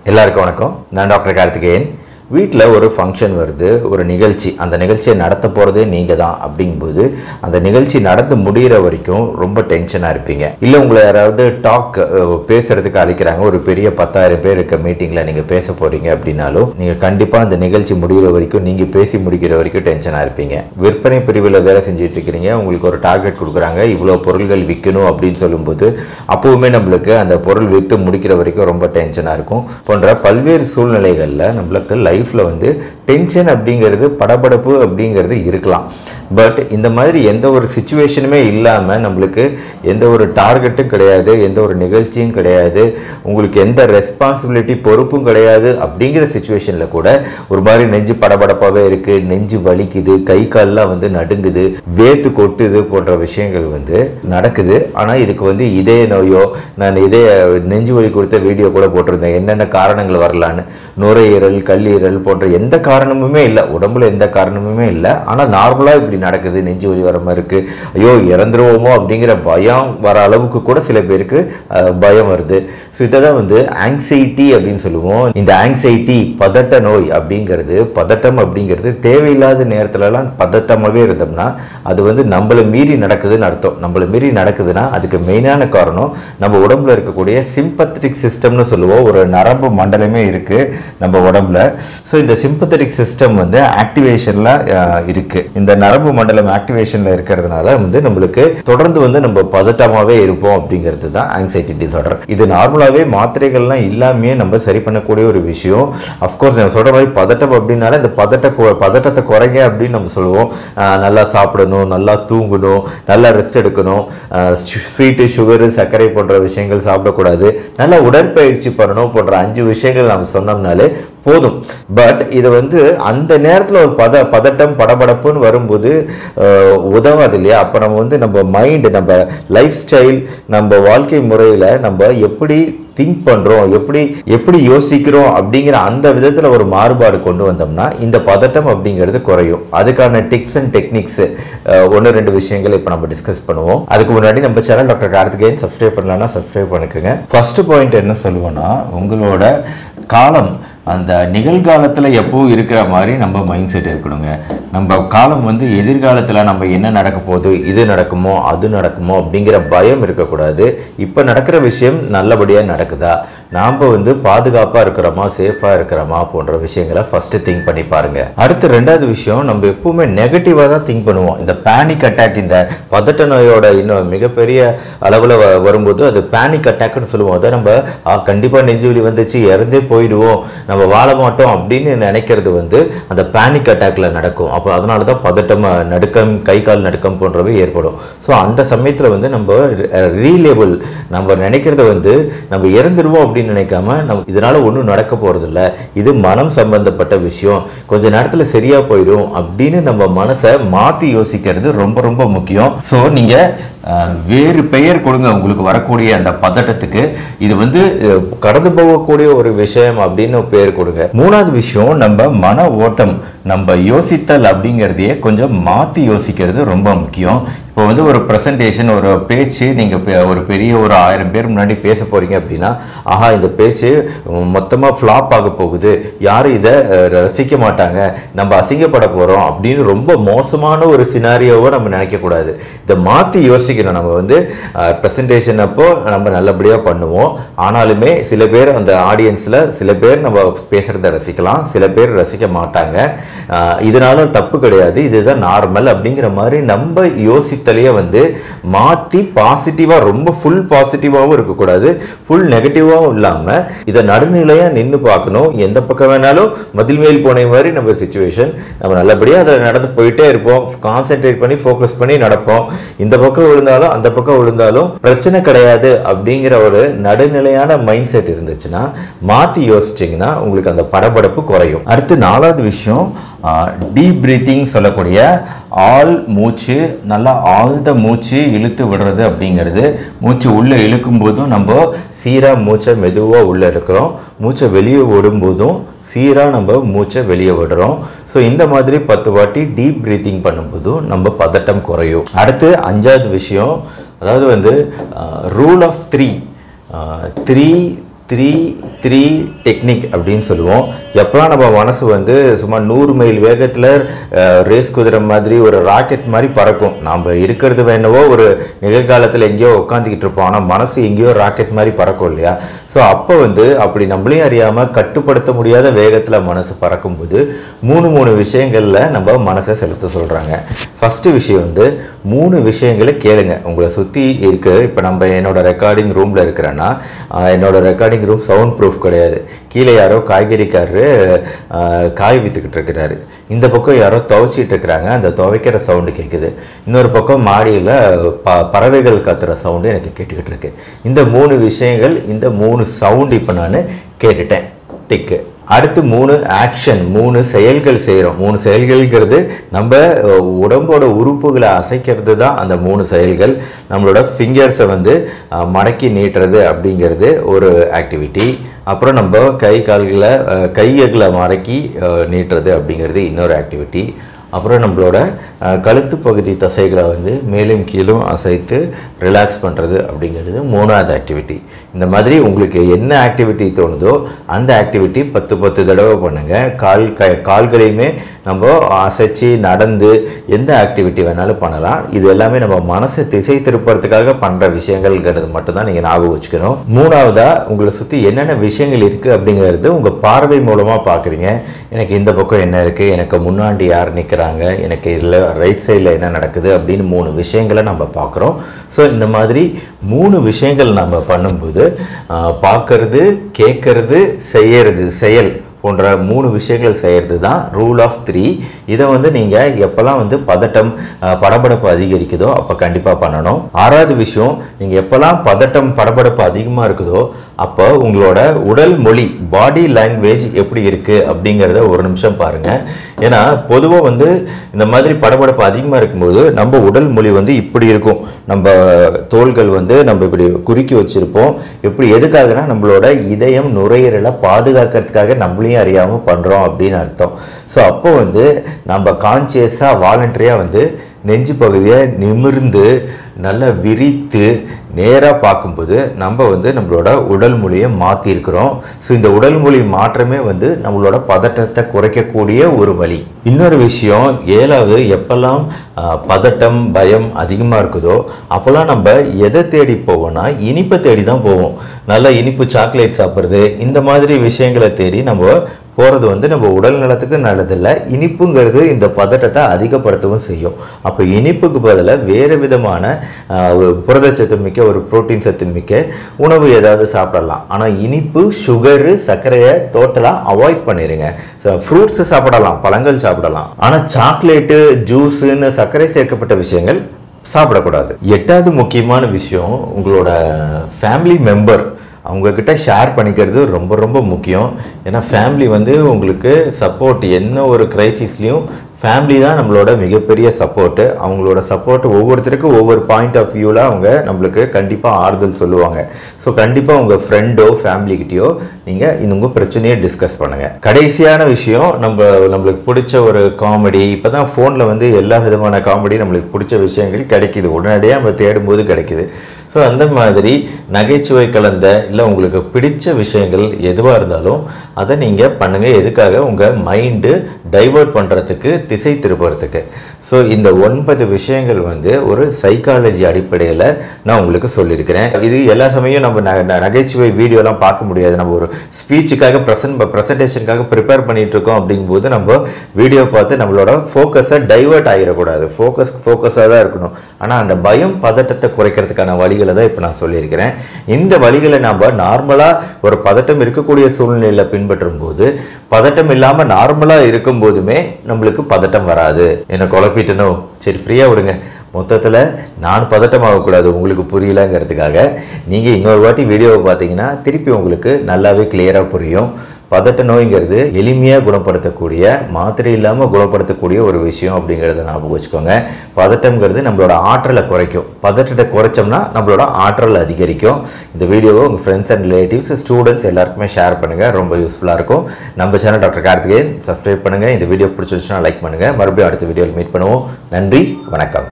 எல்லாருக்கும் வணக்கம் நான் டாக்டர் கார்த்திகேயன் வீட்டில் ஒரு ஃபங்க்ஷன் வருது ஒரு நிகழ்ச்சி அந்த நிகழ்ச்சியை நடத்த போகிறதே நீங்கள் தான் அப்படிங்கும்போது அந்த நிகழ்ச்சி நடந்து முடிகிற வரைக்கும் ரொம்ப டென்ஷனாக இருப்பீங்க இல்லை உங்களை யாராவது டாக் பேசுகிறதுக்கு அழைக்கிறாங்க ஒரு பெரிய பத்தாயிரம் பேர் இருக்க மீட்டிங்கில் நீங்கள் பேச போகிறீங்க அப்படின்னாலும் நீங்கள் கண்டிப்பாக அந்த நிகழ்ச்சி முடிகிற வரைக்கும் நீங்கள் பேசி முடிக்கிற வரைக்கும் டென்ஷனாக இருப்பீங்க விற்பனை பிரிவில் வேலை செஞ்சுட்டு இருக்கிறீங்க உங்களுக்கு ஒரு டார்கெட் கொடுக்குறாங்க இவ்வளோ பொருள்கள் விற்கணும் அப்படின்னு சொல்லும்போது அப்போவுமே நம்மளுக்கு அந்த பொருள் விற்று முடிக்கிற வரைக்கும் ரொம்ப டென்ஷனாக இருக்கும் போன்ற பல்வேறு சூழ்நிலைகளில் நம்மளுக்கு லைஃப்பில் வந்து டென்ஷன் அப்படிங்கிறது படபடப்பு அப்படிங்கிறது இருக்கலாம் பட் இந்த மாதிரி எந்த ஒரு சுச்சுவேஷனுமே இல்லாமல் நம்மளுக்கு எந்த ஒரு டார்கெட்டும் கிடையாது எந்த ஒரு நிகழ்ச்சியும் கிடையாது உங்களுக்கு எந்த ரெஸ்பான்சிபிலிட்டி பொறுப்பும் கிடையாது அப்படிங்கிற சுச்சுவேஷனில் கூட ஒரு மாதிரி நெஞ்சு படபடப்பாகவே இருக்குது நெஞ்சு வலிக்குது கை கால்லாம் வந்து நடுங்குது வேத்து கொட்டுது போன்ற விஷயங்கள் வந்து நடக்குது ஆனால் இதுக்கு வந்து இதய நோயோ நான் இதய நெஞ்சு வலி கொடுத்த வீடியோ கூட போட்டிருந்தேன் என்னென்ன காரணங்கள் வரலான்னு நுரையீரல் கல்லீரல் போன்ற எந்த காரணமுமே இல்லை உடம்புல எந்த காரணமுமே இல்லை ஆனால் நார்மலாக இப்படி நடக்குது நெஞ்சு வலி வர மாதிரி இருக்குது ஐயோ இறந்துருவோமோ அப்படிங்கிற பயம் வர அளவுக்கு கூட சில பேருக்கு அஹ், பயம் வருது ஸோ இதை தான் வந்து ஆங்ஸைட்டி அப்படின்னு சொல்லுவோம் இந்த ஆங்ஸைட்டி பதட்ட நோய் அப்படிங்கிறது பதட்டம் அப்படிங்கிறது தேவையில்லாத நேரத்துலலாம் பதட்டமாகவே இருந்தோம்னா அது வந்து நம்மளை மீறி நடக்குதுன்னு அர்த்தம் நம்மளை மீறி நடக்குதுன்னா அதுக்கு மெயினான காரணம் நம்ம உடம்புல இருக்கக்கூடிய சிம்பத்தட்டிக் சிஸ்டம்னு சொல்லுவோம் ஒரு நரம்பு மண்டலமே இருக்குது நம்ம உடம்புல ஸோ இந்த சிம்பத்தட்டிக் சிஸ்டம் வந்து ஆக்டிவேஷனில் இருக்குது இந்த நரம்பு மண்டலம் ஆக்டிவேஷனில் இருக்கிறதுனால வந்து நம்மளுக்கு தொடர்ந்து வந்து நம்ம பதட்டமாகவே இருப்போம் அப்படிங்கிறது தான் ஆங்ஸைட்டி டிசார்டர் இது நார்மலாகவே மாத்திரைகள்லாம் இல்லாமையே நம்ம சரி பண்ணக்கூடிய ஒரு விஷயம் அஃப்கோர்ஸ் நான் சொல்கிற மாதிரி பதட்டம் அப்படின்னால இந்த பதட்ட கொ- பதட்டத்தை குறைங்க அப்படின்னு நம்ம சொல்லுவோம் ஆஹ் நல்லா சாப்பிடணும் நல்லா தூங்கணும் நல்லா ரெஸ்ட் எடுக்கணும் ஸ்வீட்டு சுகரு சர்க்கரை போன்ற விஷயங்கள் சாப்பிடக்கூடாது நல்லா உடற்பயிற்சி பண்ணணும் போன்ற அஞ்சு விஷயங்கள் நம்ம சொன்னோம்னாலே போதும் பட் இது வந்து அந்த நேரத்தில் ஒரு பத பதட்டம் படபடப்புன்னு வரும்போது ஆஹ், உதவாது இல்லையா அப்போ நம்ம வந்து நம்ம மைண்டு நம்ம லைஃப் ஸ்டைல் நம்ம வாழ்க்கை முறையில் நம்ம எப்படி திங்க் பண்ணுறோம் எப்படி எப்படி யோசிக்கிறோம் அப்படிங்கிற அந்த விதத்தில் ஒரு மாறுபாடு கொண்டு வந்தோம்னா இந்த பதட்டம் அப்படிங்கிறது குறையும் அதுக்கான டிப்ஸ் அண்ட் டெக்னிக்ஸ் ஒன்று ரெண்டு விஷயங்கள் இப்போ நம்ம டிஸ்கஸ் பண்ணுவோம் அதுக்கு முன்னாடி நம்ம சேனல் டாக்டர் கார்த்திகேயன் சப்ஸ்கிரைப் பண்ணலன்னா சப்ஸ்கிரைப் பண்ணிக்கோங்க ஃபர்ஸ்ட் பாயிண்ட் என்ன சொல்லுவோன்னா உங்களோட காலம் அந்த நிகழ்காலத்தில் எப்பவும் இருக்கிற மாதிரி நம்ம மைண்ட் செட் இருக்கணுங்க நம்ம காலம் வந்து எதிர்காலத்தில் நம்ம என்ன நடக்க போகுது இது நடக்குமோ அது நடக்குமோ அப்படிங்கிற பயம் இருக்கக்கூடாது இப்போ நடக்கிற விஷயம் நல்லபடியாக நடக்குதா நாம் வந்து பாதுகாப்பாக இருக்கிறோமா சேஃபாக இருக்கிறோமா போன்ற விஷயங்களை ஃபஸ்ட்டு திங்க் பண்ணி பாருங்க அடுத்து ரெண்டாவது விஷயம் நம்ம எப்பவுமே நெகட்டிவாக தான் திங்க் பண்ணுவோம் இந்த பேனிக் அட்டாக் இந்த பதட்ட நோயோட இன்னும் மிகப்பெரிய அளவில் வரும்போது அது பேனிக் அட்டாக்னு சொல்லுவோம் அதை நம்ம கண்டிப்பாக நெஞ்சுவலி வந்துச்சு இறந்தே போயிடுவோம் நம்ம வாழ மாட்டோம் அப்படின்னு நினைக்கிறது வந்து அந்த பேனிக் அட்டாக்ல நடக்கும் அப்போ அதனால தான் பதட்டம் அஹ், நடுக்கம் கை கால் நடுக்கம் போன்றவை ஏற்படும் ஸோ அந்த சமயத்தில் வந்து நம்ம ரீலேபிள் நம்ம நினைக்கிறத வந்து நம்ம இறந்துருவோம் அப்படின்னு நினைக்காம நம்ம இதனால ஒன்றும் நடக்க போறதில்ல இது மனம் சம்பந்தப்பட்ட விஷயம் கொஞ்ச நேரத்தில் சரியா போயிடும் அப்படின்னு நம்ம மனசை மாற்றி யோசிக்கிறது ரொம்ப ரொம்ப முக்கியம் ஸோ நீங்கள் அஹ், வேறு பெயர் கொடுங்க உங்களுக்கு வரக்கூடிய அந்த பதட்டத்துக்கு இது வந்து அஹ், கடந்து போகக்கூடிய ஒரு விஷயம் அப்படின்னு பெயர் கொடுங்க மூணாவது விஷயம் நம்ம மன ஓட்டம் நம்ம யோசித்தல் அப்படிங்கிறதையே கொஞ்சம் மாற்றி யோசிக்கிறது ரொம்ப முக்கியம் இப்போ வந்து ஒரு ப்ரெசன்டேஷன் ஒரு பேச்சு நீங்கள் ஒரு பெரிய ஒரு ஆயிரம் பேர் முன்னாடி பேச போகிறீங்க அப்படின்னா ஆஹா இந்த பேச்சு மொத்தமாக ஃப்ளாப் ஆக போகுது யாரும் இதை அஹ், ரசிக்க மாட்டாங்க நம்ம அசிங்கப்பட போகிறோம் அப்படின்னு ரொம்ப மோசமான ஒரு சினாரியோவை நம்ம நினைக்கக்கூடாது இதை மாற்றி யோசிக்கணும் நம்ம வந்து ப்ரெசன்டேஷன் அப்போ நம்ம நல்லபடியாக பண்ணுவோம் ஆனாலுமே சில பேர் அந்த ஆடியன்ஸில் சில பேர் நம்ம பேசுகிறத ரசிக்கலாம் சில பேர் ரசிக்க மாட்டாங்க அஹ், இதனால தப்பு கிடையாது இதுதான் நார்மல் அப்படிங்கிற மாதிரி நம்ம யோசித்தலையே வந்து மாற்றி பாசிட்டிவாக ரொம்ப ஃபுல் பாசிட்டிவாகவும் இருக்கக்கூடாது ஃபுல் நெகட்டிவாகவும் இல்லாமல் இதை நடுநிலையாக நின்று பார்க்கணும் எந்த பக்கம் வேணாலும் மதில் மேல் போன மாதிரி நம்ம சுச்சுவேஷன் நம்ம நல்லபடியாக அதை நடந்து போயிட்டே இருப்போம் கான்சென்ட்ரேட் பண்ணி ஃபோக்கஸ் பண்ணி நடப்போம் இந்த பக்கம் விழுந்தாலும் அந்த பக்கம் விழுந்தாலும் பிரச்சனை கிடையாது அப்படிங்கிற ஒரு நடுநிலையான மைண்ட் செட் இருந்துச்சுன்னா மாற்றி யோசிச்சிங்கன்னா உங்களுக்கு அந்த படபடப்பு குறையும் அடுத்து நாலாவது விஷயம் டீப் பிரீத்திங் சொல்லக்கூடிய ஆள் மூச்சு நல்லா ஆழ்ந்த மூச்சு இழுத்து விடுறது அப்படிங்கிறது மூச்சு உள்ளே இழுக்கும் போதும் நம்ம சீராக மூச்சை மெதுவாக உள்ளே இருக்கிறோம் மூச்சை வெளியே விடும்போதும் சீராக நம்ம மூச்சை வெளியே விடுறோம் ஸோ இந்த மாதிரி பத்து வாட்டி டீப் பிரீத்திங் பண்ணும்போதும் நம்ம பதட்டம் குறையும் அடுத்து அஞ்சாவது விஷயம் அதாவது வந்து rule of three three three three technique அப்படின்னு சொல்லுவோம் எப்போலாம் நம்ம மனசு வந்து சும்மா நூறு மைல் வேகத்தில் ரேஸ் குதிரை மாதிரி ஒரு ராக்கெட் மாதிரி பறக்கும் நாம் இருக்கிறது வேணவோ ஒரு நிகழ்காலத்தில் எங்கேயோ உட்காந்துக்கிட்டு இருப்போம் ஆனால் மனசு எங்கேயோ ராக்கெட் மாதிரி பறக்கும் இல்லையா ஸோ அப்போ வந்து அப்படி நம்மளையும் அறியாமல் கட்டுப்படுத்த முடியாத வேகத்தில் மனசு பறக்கும்போது மூணு மூணு விஷயங்களில் நம்ம மனசை செலுத்த சொல்கிறாங்க ஃபஸ்ட்டு விஷயம் வந்து மூணு விஷயங்களை கேளுங்க உங்களை சுற்றி இருக்கு இப்போ நம்ம என்னோட ரெக்கார்டிங் ரூமில் இருக்கிறேன்னா ஆஹ், என்னோட ரெக்கார்டிங் ரூம் சவுண்ட் ப்ரூஃப் கிடையாது கீழே யாரோ காய்கறிக்காரரு ஆஹ், காய் விற்றுக்கிட்டு இருக்கிறாரு இந்த பக்கம் யாரோ துவைச்சிட்டு இருக்கிறாங்க அந்த துவைக்கிற சவுண்டு கேட்குது இன்னொரு பக்கம் மாடியில் ப பறவைகள் கத்துற சவுண்டு எனக்கு கேட்டுக்கிட்டு இருக்கு இந்த மூணு விஷயங்கள் இந்த மூணு சவுண்டு இப்போ நான் கேட்டுட்டேன் டிக்கு அடுத்து மூணு ஆக்ஷன் மூணு செயல்கள் செய்கிறோம் மூணு செயல்கள்ங்கிறது நம்ம அஹ், உடம்போட உறுப்புகளை அசைக்கிறது தான் அந்த மூணு செயல்கள் நம்மளோட ஃபிங்கர்ஸை வந்து அஹ், மடக்கி நீட்டுறது அப்படிங்கிறது ஒரு ஆக்டிவிட்டி அப்புறம் நம்ம கை கால்களை அஹ், கைகளை மடக்கி அஹ், நீட்டுறது அப்படிங்கிறது இன்னொரு ஆக்டிவிட்டி அப்புறம் நம்மளோட அஹ், கழுத்து பகுதி தசைகளை வந்து மேலும் கீழும் அசைத்து ரிலாக்ஸ் பண்ணுறது அப்படிங்கிறது மூணாவது ஆக்டிவிட்டி இந்த மாதிரி உங்களுக்கு என்ன ஆக்டிவிட்டி தோணுதோ அந்த ஆக்டிவிட்டி பத்து பத்து தடவை பண்ணுங்கள் கால் க கால்களையுமே நம்ம அசைச்சு நடந்து எந்த ஆக்டிவிட்டி வேணாலும் பண்ணலாம் இது எல்லாமே நம்ம மனசை திசை திருப்பறதுக்காக பண்ணுற விஷயங்கள்ங்கிறது மட்டும்தான் நீங்கள் ஞாபகம் வச்சுக்கணும் மூணாவதாக உங்களை சுற்றி என்னென்ன விஷயங்கள் இருக்குது அப்படிங்கிறது உங்கள் பார்வை மூலமாக பார்க்குறீங்க எனக்கு இந்த பக்கம் என்ன இருக்குது எனக்கு முன்னாடி யார் நிற்கிறாங்க எனக்கு இதில் ரைட் சைடில் என்ன நடக்குது அப்படின்னு மூணு விஷயங்களை நம்ம பார்க்குறோம் ஸோ இந்த மாதிரி மூணு விஷயங்கள் நம்ம பண்ணும்போது பார்க்கறது கேட்கறது செய்யறது செயல் போன்ற மூணு விஷயங்கள் செய்கிறது தான் ரூல் ஆஃப் த்ரீ இதை வந்து நீங்கள் எப்போல்லாம் வந்து பதட்டம் அஹ், படபடப்பு அதிகரிக்குதோ அப்போ கண்டிப்பாக பண்ணணும் ஆறாவது விஷயம் நீங்கள் எப்போல்லாம் பதட்டம் படபடப்பு அதிகமாக இருக்குதோ அப்போ உங்களோட உடல் மொழி பாடி லாங்குவேஜ் எப்படி இருக்குது அப்படிங்கிறத ஒரு நிமிஷம் பாருங்கள் ஏன்னா பொதுவாக வந்து இந்த மாதிரி படபடப்பு அதிகமாக இருக்கும்போது நம்ம உடல் மொழி வந்து இப்படி இருக்கும் நம்ம தோள்கள் வந்து நம்ம இப்படி குறுக்கி வச்சுருப்போம் எப்படி எதுக்காகனா நம்மளோட இதயம் நுரையீரலை பாதுகாக்கிறதுக்காக நம்மளையும் அறியாமல் பண்ணுறோம் அப்படின்னு அர்த்தம் ஸோ அப்போ வந்து நம்ம கான்சியஸாக வாலண்டரியாக வந்து நெஞ்சு பகுதியை நிமிர்ந்து நல்லா விரித்து நேராக பார்க்கும்போது நம்ம வந்து நம்மளோட உடல் மொழியை மாற்றிருக்கிறோம் ஸோ இந்த உடல் மொழி மாற்றமே வந்து நம்மளோட பதட்டத்தை குறைக்கக்கூடிய ஒரு வழி இன்னொரு விஷயம் ஏழாவது எப்பெல்லாம் ஆஹ், பதட்டம் பயம் அதிகமாக இருக்குதோ அப்போல்லாம் நம்ம எதை தேடி போவோம்னா இனிப்பை தேடி தான் போவோம் நல்லா இனிப்பு சாக்லேட் சாப்பிட்றது இந்த மாதிரி விஷயங்களை தேடி நம்ம போகிறது வந்து நம்ம உடல் நலத்துக்கு நல்லதில்லை இனிப்புங்கிறது இந்த பதட்டத்தை அதிகப்படுத்தவும் செய்யும் அப்போ இனிப்புக்கு பதிலாக வேறு விதமான ஆஹ், ஒரு புரதச்சத்து மிக்க ஒரு புரோட்டீன் சத்து மிக்க உணவு ஏதாவது சாப்பிடலாம் ஆனால் இனிப்பு சுகரு சர்க்கரையை டோட்டலாக அவாய்ட் பண்ணிடுங்க ஃப்ரூட்ஸ் சாப்பிடலாம் பழங்கள் சாப்பிடலாம் ஆனால் சாக்லேட்டு ஜூஸுன்னு சர்க்கரை சேர்க்கப்பட்ட விஷயங்கள் சாப்பிடக்கூடாது எட்டாவது முக்கியமான விஷயம் உங்களோட ஃபேமிலி மெம்பர் அவங்கக்கிட்ட ஷேர் பண்ணிக்கிறது ரொம்ப ரொம்ப முக்கியம் ஏன்னா ஃபேமிலி வந்து உங்களுக்கு சப்போர்ட் என்ன ஒரு கிரைசிஸ்லேயும் ஃபேமிலி தான் நம்மளோட மிகப்பெரிய சப்போர்ட்டு அவங்களோட சப்போர்ட் ஒவ்வொருத்தருக்கும் ஒவ்வொரு பாயிண்ட் ஆஃப் வியூவில் அவங்க நம்மளுக்கு கண்டிப்பாக ஆறுதல் சொல்லுவாங்க ஸோ கண்டிப்பாக உங்கள் ஃப்ரெண்டோ ஃபேமிலிக்கிட்டேயோ நீங்கள் இந்த உங்கள் பிரச்சனையை டிஸ்கஸ் பண்ணுங்கள் கடைசியான விஷயம் நம்ம நம்மளுக்கு பிடிச்ச ஒரு காமெடி இப்போ தான் ஃபோனில் வந்து எல்லா விதமான காமெடி நம்மளுக்கு பிடிச்ச விஷயங்கள் கிடைக்கிது உடனடியாக நம்ம தேடும்போது கிடைக்குது ஸோ அந்த மாதிரி நகைச்சுவை கலந்த இல்லை உங்களுக்கு பிடிச்ச விஷயங்கள் எதுவாக இருந்தாலும் அதை நீங்கள் பண்ணுங்கள் எதுக்காக உங்கள் மைண்டு டைவர்ட் பண்ணுறதுக்கு திசை திருப்புறதுக்கு ஸோ இந்த ஒன்பது விஷயங்கள் வந்து ஒரு சைக்காலஜி அடிப்படையில் நான் உங்களுக்கு சொல்லியிருக்கிறேன் இது எல்லா சமயம் நம்ம ந- ந- நகைச்சுவை வீடியோலாம் பார்க்க முடியாது நம்ம ஒரு ஸ்பீச்சுக்காக ப்ரெசன்ட் ப்ரெசன்டேஷனுக்காக ப்ரிப்பேர் பண்ணிட்டு இருக்கோம் அப்படிங்கும்போது நம்ம வீடியோ பார்த்து நம்மளோட ஃபோக்கஸை டைவர்ட் ஆகிடக்கூடாது ஃபோக்கஸ் ஃபோக்கஸாக தான் இருக்கணும் ஆனால் அந்த பயம் பதட்டத்தை குறைக்கிறதுக்கான வழிகளை தான் இப்போ நான் சொல்லியிருக்கிறேன் இந்த வழிகளை நம்ம நார்மலாக ஒரு பதட்டம் இருக்கக்கூடிய சூழ்நிலையில் பின்பற்றும் போது பதட்டம் இல்லாமல் நார்மலாக இருக்கும் போதுமே நம்மளுக்கு பதட்டம் வராது என்ன குழப்பிட்டனோ சரி ஃப்ரீயாக விடுங்க மொத்தத்தில் நான் பதட்டமாகக்கூடாது உங்களுக்கு புரியலங்கிறதுக்காக நீங்கள் இன்னொரு வாட்டி வீடியோவை பார்த்தீங்கன்னா திருப்பி உங்களுக்கு நல்லாவே கிளியராக புரியும் பதட்ட நோய்ங்கிறது எளிமையாக குணப்படுத்தக்கூடிய மாத்திரை இல்லாமல் குணப்படுத்தக்கூடிய ஒரு விஷயம் அப்படிங்கிறத ஞாபகம் வச்சுக்கோங்க பதட்டம்ங்கிறது நம்மளோட ஆற்றலை குறைக்கும் பதட்டத்தை குறைச்சோம்னா நம்மளோட ஆற்றல் அதிகரிக்கும் இந்த வீடியோவை உங்கள் ஃப்ரெண்ட்ஸ் அண்ட் ரிலேட்டிவ்ஸ் ஸ்டூடெண்ட்ஸ் எல்லாருக்குமே ஷேர் பண்ணுங்கள் ரொம்ப யூஸ்ஃபுல்லாக இருக்கும் நம்ம சேனல் டாக்டர் கார்த்திகேயன் சப்ஸ்கிரைப் பண்ணுங்கள் இந்த வீடியோ பிடிச்சிருச்சுன்னா லைக் பண்ணுங்கள் மறுபடியும் அடுத்த வீடியோவில் மீட் பண்ணுவோம் நன்றி வணக்கம்